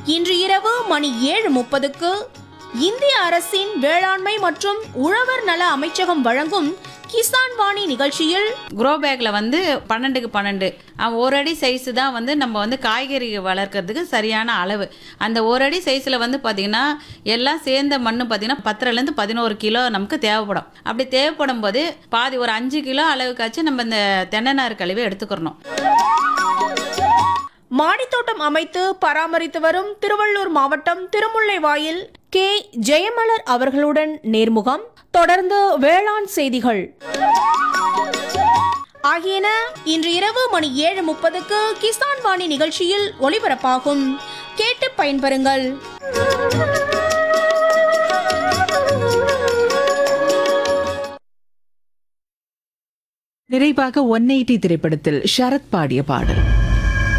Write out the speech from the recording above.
இன்று இரவு மணி ஏழு முப்பதுக்கு இந்திய அரசின் வேளாண்மை மற்றும் உழவர் நல அமைச்சகம் வழங்கும் கிசான் வாணி நிகழ்ச்சியில் க்ரோ பேக்கில் வந்து பன்னெண்டுக்கு பன்னெண்டு அவன் ஒரு அடி சைஸு தான் வந்து நம்ம வந்து காய்கறி வளர்க்கறதுக்கு சரியான அளவு அந்த ஒரு அடி சைஸில் வந்து பார்த்திங்கன்னா எல்லாம் சேர்ந்த மண் பார்த்திங்கன்னா பத்தரைலேருந்து பதினோரு கிலோ நமக்கு தேவைப்படும் அப்படி தேவைப்படும் போது பாதி ஒரு அஞ்சு கிலோ அளவுக்காச்சும் நம்ம இந்த தென்னை நார் கழிவை எடுத்துக்கிறணும் மாடித்தோட்டம் அமைத்து பராமரித்து வரும் திருவள்ளூர் மாவட்டம் திருமுல்லைவாயில் கே ஜெயமலர் அவர்களுடன் நேர்முகம் தொடர்ந்து வேளாண் செய்திகள் ஆகியன இன்று இரவு மணி ஏழு முப்பதுக்கு கிசான் வாணி நிகழ்ச்சியில் ஒளிபரப்பாகும் கேட்டு பயன்பெறுங்கள் நிறைவாக ஒன் எயிட்டி திரைப்படத்தில் ஷரத் பாடிய பாடல்